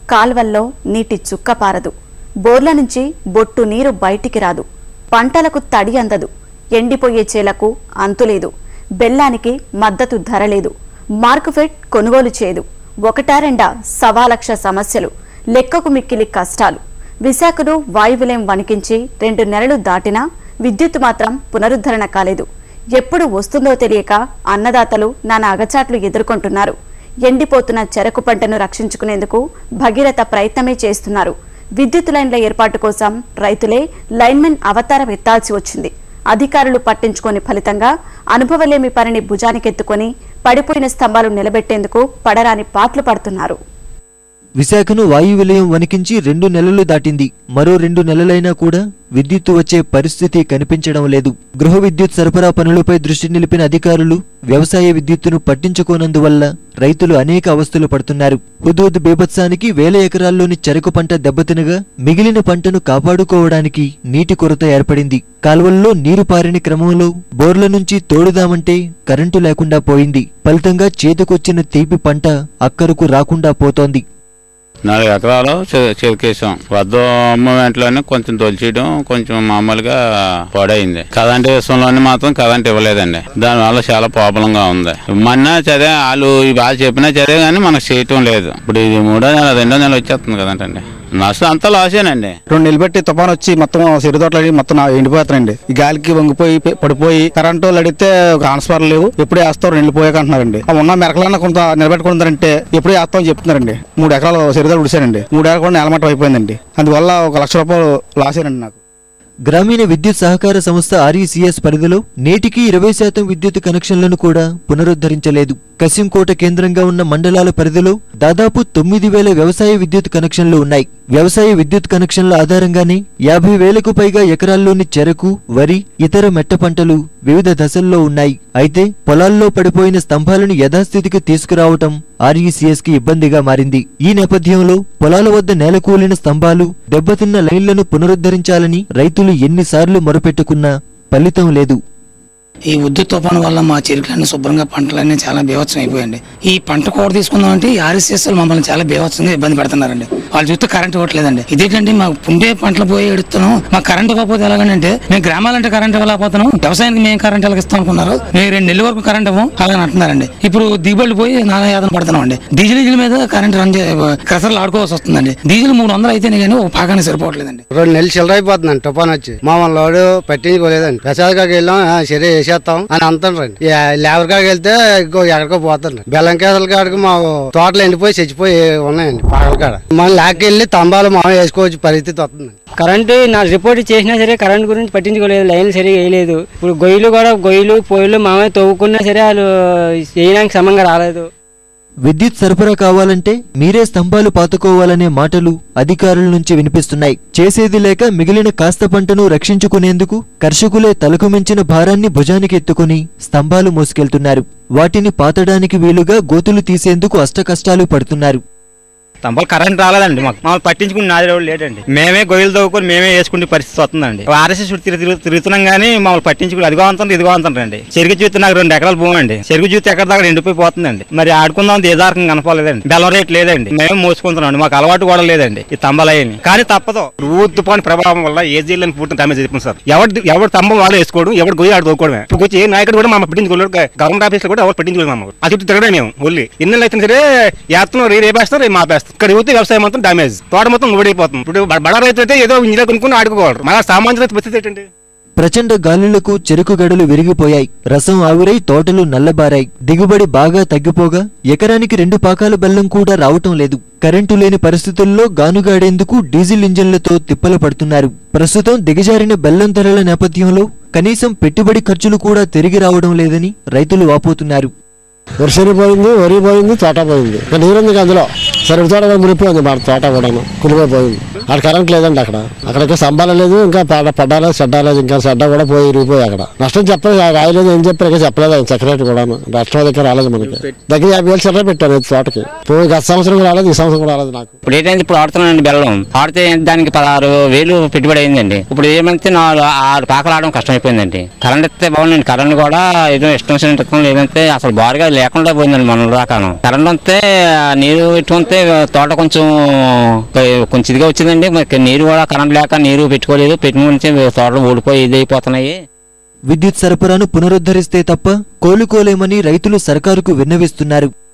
కాల్వల్లో నీటి చుక్క పారదు బోర్ల నుంచి బొట్టు నీరు బయటికి రాదు పంటలకు తడి అందదు ఎండిపోయే చేలకు అంతులేదు బెల్లానికి మద్దతు ధర లేదు మార్కుఫెట్ కొనుగోలు చేయదు ఒకటా రెండా సవా లక్ష సమస్యలు లెక్కకు మిక్కిలి కష్టాలు విశాఖను వాయువిలయం వణికించి రెండు నెలలు దాటినా విద్యుత్ మాత్రం పునరుద్ధరణ కాలేదు ఎప్పుడు వస్తుందో తెలియక అన్నదాతలు నానా అగచాట్లు ఎదుర్కొంటున్నారు ఎండిపోతున్న చెరకు పంటను రక్షించుకునేందుకు భగీరథ ప్రయత్నమే చేస్తున్నారు విద్యుత్ లైన్ల ఏర్పాటు కోసం రైతులే లైన్మెన్ అవతారం ఎత్తాల్సి వచ్చింది అధికారులు పట్టించుకోని ఫలితంగా అనుభవలేమి పనిని భుజానికెత్తుకొని పడిపోయిన స్తంభాలు నిలబెట్టేందుకు పడరాని పాట్లు పడుతున్నారు విశాఖను వాయు విలయం వణికించి రెండు నెలలు దాటింది మరో రెండు నెలలైనా కూడా విద్యుత్తు వచ్చే పరిస్థితి కనిపించడం లేదు గృహ విద్యుత్ సరఫరా పనులపై దృష్టి నిలిపిన అధికారులు వ్యవసాయ విద్యుత్తును పట్టించుకోనందువల్ల రైతులు అనేక అవస్థలు పడుతున్నారు హుదూద్ బీభత్సానికి వేల ఎకరాల్లోని చెరకు పంట దెబ్బతినగా మిగిలిన పంటను కాపాడుకోవడానికి నీటి కొరత ఏర్పడింది కాల్వల్లో నీరు పారిన క్రమంలో బోర్ల నుంచి తోడుదామంటే కరెంటు లేకుండా పోయింది ఫలితంగా చేతికొచ్చిన తీపి పంట అక్కరకు రాకుండా పోతోంది నాలుగు ఎకరాలు చె- చెరికేసాం వద్ద వెంటలోనే కొంచెం తొలిచేయడం కొంచెం మామూలుగా పాడైంది కరెంట్ విషయంలోనే మాత్రం కరెంట్ ఇవ్వలేదండి దానివల్ల చాలా ప్రాబ్లం గా ఉంది మొన్న చదివే వాళ్ళు వాళ్ళు చెప్పినా చదివే కానీ మనకు చేయటం లేదు ఇప్పుడు ఇది మూడో నెల రెండో నెల వచ్చేస్తుంది కదంటండి నష్టం అంతా లాసేనండి రెండు నిలబెట్టి తుఫాన్ వచ్చి మొత్తం సిరితోటలు మొత్తం నా- ఎండిపోతున్నాయండి ఈ గాలికి వంగిపోయి పె- పడిపోయి కరెంటు వాళ్ళు అడిగితే ట్రాన్స్ఫర్ లేవు ఎప్పుడు వేస్తారు రెండు పోయాక అంటున్నారండి ఆ ఉన్న మెరకలన్నా కొంత నిలబెట్టుకుంటారంటే ఎప్పుడు వేస్తామని చెప్తున్నారండి మూడు ఎకరాలు సిరితోట ఉడిశానండి మూడు ఎకరాలు కూడా నేలమట్టం అయిపోయిందండి అందువల్ల ఒక లక్ష రూపాయలు లాసేనండి నాకు గ్రామీణ విద్యుత్ సహకార సంస్థ ఆర్ఈసీఎస్ పరిధిలో నేటికి ఇరవై శాతం విద్యుత్ కనెక్షన్లను కూడా పునరుద్ధరించలేదు కసింకోట కేంద్రంగా ఉన్న మండలాల పరిధిలో దాదాపు తొమ్మిది వేల వ్యవసాయ విద్యుత్ కనెక్షన్లు ఉన్నాయి వ్యవసాయ విద్యుత్ కనెక్షన్ల ఆధారంగానే యాభై వేలకు పైగా ఎకరాల్లోని చెరకు వరి ఇతర మెట్ట పంటలు వివిధ దశల్లో ఉన్నాయి అయితే పొలాల్లో పడిపోయిన స్తంభాలను యథాస్థితికి తీసుకురావటం ఆర్ఈసీఎస్ కి ఇబ్బందిగా మారింది ఈ నేపథ్యంలో పొలాల వద్ద నేలకూలిన స్తంభాలు దెబ్బతిన్న లైన్లను పునరుద్ధరించాలని రైతులు ఎన్నిసార్లు మొరపెట్టుకున్నా ఫలితం లేదు ఈ విద్యుత్ తుఫాను వల్ల మా చెరుకులన్నీ శుభ్రంగా పంటలన్నీ చాలా బీభత్సం అయిపోయాయండి ఈ పంట కూడ తీసుకుందామంటే ఈ ఆర్ఎస్ఎస్ మమ్మల్ని చాలా బీభత్సంగా ఇబ్బంది పెడుతున్నారండి వాళ్ళు చూస్తే కరెంట్ ఇవ్వట్లేదండి ఇదేంటండి మాకు పుండే పంటలు పోయి ఎడుతున్నాం మాకు కరెంట్ ఇవ్వకపోతే ఎలాగంటే మేము గ్రామాలంటే కరెంట్ ఇవ్వలేకపోతున్నాం వ్యవసాయానికి మేము కరెంట్ ఎలాగిస్తాం అనుకున్నారు మేము రెండు నెలల వరకు కరెంట్ ఇవ్వం అలాగని అంటున్నారండి ఇప్పుడు దిగుబడులు పోయి నానా యాదన పడుతున్నాం అండి డీజిల్ డీజిల్ మీద కరెంట్ రన్ చే క్రసర్లు ఆడుకోవాల్సి వస్తుందండి డీజిల్ మూడు వందలు అయితేనే కానీ ఒక పాగానే సరిపోవట్లేదండి రెండు నెలలు చిల్లర అయిపోతుందండి తుఫాన్ వచ్చి మా లోడు పట్టించుకోలేదండి ప్రసాద్ కాడికి వెళ్ళాం "ఆ, సరే వేసేస్తాం అని అంటారండి లేబర్ కాడికి వెళ్తే ఇంకో ఎక్కడికో పోతారు బెల్లం కేసల కాడికి మా తోటలు ఎండిపోయి చచ్చిపోయి ఉన్నాయండి పాకల కాడ మనం లాక్కెళ్ళి తంబాలు మా వేసుకోవచ్చు పరిస్థితి వస్తుంది కరెంటు నా రిపోర్ట్ చేసినా సరే కరెంట్ గురించి పట్టించుకోలేదు లైన్లు సరిగా వేయలేదు ఇప్పుడు గొయ్యిలు కూడా గొయ్యిలు పొయ్యిలు మామయ్య తవ్వుకున్నా సరే వాళ్ళు చేయడానికి సమంగా రాలేదు విద్యుత్ సరఫరా కావాలంటే మీరే స్తంభాలు పాతుకోవాలనే మాటలు అధికారుల నుంచి వినిపిస్తున్నాయి చేసేది లేక మిగిలిన కాస్త పంటను రక్షించుకునేందుకు కర్షకులే తలకు మించిన భారాన్ని భుజానికి ఎత్తుకుని స్తంభాలు మోసుకెళ్తున్నారు వాటిని పాతడానికి వీలుగా గోతులు తీసేందుకు అష్టకష్టాలు పడుతున్నారు స్తంభాలు కరెంట్ రాలేదండి మాకు మమ్మల్ని పట్టించుకుని నాది ఎవరు లేదండి మేమే గొయ్యలు తవ్వుకొని మేమే వేసుకునే పరిస్థితి వస్తుందండి ఆర్ఎస్ఎస్ తిరిగి తిరుగు- తిరుగుతున్నాం కానీ మమ్మల్ని పట్టించుకుని అదిగో అంతండి ఇదిగో అంతండి చెరుకు చూస్తే నాకు రెండు ఎకరాలు భూమి అండి చెరుకు చూస్తే ఎక్కడ దాకా ఎండిపోయి పోతుందండి మరి ఆడుకుందాం ఏ దారకం కనపలేదండి బెల్లం రేట్ లేదండి మేము మోసుకుంటున్నాం మాకు అలవాటు కూడా లేదండి ఈ తంబాలయ్యని కానీ తప్పదు ఊరు తుఫాను ప్రభావం వల్ల ఏ జిల్లాని పూర్తి డ్యామేజ్ అయిపోయింది సార్ ఎవరు ఎవరు స్తంభం వాళ్ళు వేసుకోవడం ఎవరు గొయ్యి ఆడు తోకోవడమే ఇప్పుడు వచ్చి ఏ నాయకుడు కూడా మమ్మల్ని పట్టించుకోలేదు గవర్నమెంట్ ఆఫీస్ కూడా ఎవరు పట్టించుకోలేదు మమ్మల్ని అది చుట్టూ తిరగడం మేము ఒళ్ళి ఎన్ని అయితే సరే యాత్ర రే రేపేస్తారు రేపు మాపేస్తారు ఇక్కడ యువత వ్యవసాయం మొత్తం డ్యామేజ్ తోట మొత్తం ఊడిపోతుంది ఇప్పుడు బ- బడ రైతు అయితే ఏదో ఇంజిలో కొనుక్కుని ఆడుకోవాలి మన సామాన్య రైతు పరిస్థితి ఏంటండి ప్రచండ గాలులకు చెరుకు గడలు విరిగిపోయాయి రసం ఆవిరై తోటలు నల్లబారాయి దిగుబడి బాగా తగ్గిపోగా ఎకరానికి రెండు పాకాల బెల్లం కూడా రావటం లేదు కరెంటు లేని పరిస్థితుల్లో గానుగాడేందుకు డీజిల్ ఇంజన్లతో తిప్పలు పడుతున్నారు ప్రస్తుతం దిగజారిన బెల్లం ధరల నేపథ్యంలో కనీసం పెట్టుబడి ఖర్చులు కూడా తిరిగి రావడం లేదని రైతులు వాపోతున్నారు వరిసెని పోయింది వరి పోయింది తోట పోయింది ఇంకా నీరుంది అందులో సరే తోట కూడా మునిపోయింది మన తోట కూడా కులిపోయి పోయింది అక్కడ కరెంట్ లేదండి అక్కడ అక్కడ సంబాల లేదు ఇంకా పడ పడ్డాలేదు చెడ్డాలేదు ఇంకా చెడ్డ కూడా పోయి ఇరిగిపోయి అక్కడ నష్టం చెప్పలేదు ఆ రాయలేదు ఏం చెప్పారు ఇంకా చెప్పలేదు ఆయన సెక్రటరీ కూడా నష్టం దగ్గర రాలేదు మనకి దగ్గర యాభై వేలు చెడ్డ పెట్టాను ఈ తోటకి పోయి గత సంవత్సరం కూడా రాలేదు ఈ సంవత్సరం కూడా రాలేదు నాకు ఇప్పుడు ఏంటంటే ఇప్పుడు ఆడుతున్నానండి బెల్లం ఆడితే దానికి పదహారు వేలు పెట్టుబడి అయిందండి ఇప్పుడు ఏమంటే నాలుగు ఆరు పాకలు ఆడడం కష్టమైపోయిందండి కరెంట్ ఇస్తే బాగుందండి కరెంట్ కూడా ఏదో ఇష్టం వచ్చినట్టు ఇస్తాం లేదంటే అసలు బారుగా లేకుండా పోయిందండి మన దాకాను కరెంట్ వస్తే ఆ నీరు పెట్టుకుంటే తోట కొంచెం కొంచెం ఇదిగా వచ్చిందండి మరి నీరు కూడా కరెంట్ లేక నీరు పెట్టుకోలేదు పెట్టుకుంటే తోటలు ఊడిపోయి ఇది అయిపోతున్నాయి విద్యుత్ సరఫరాను పునరుద్ధరిస్తే తప్ప కోలుకోలేమని రైతులు సర్కారుకు విన్నవిస్తున్నారు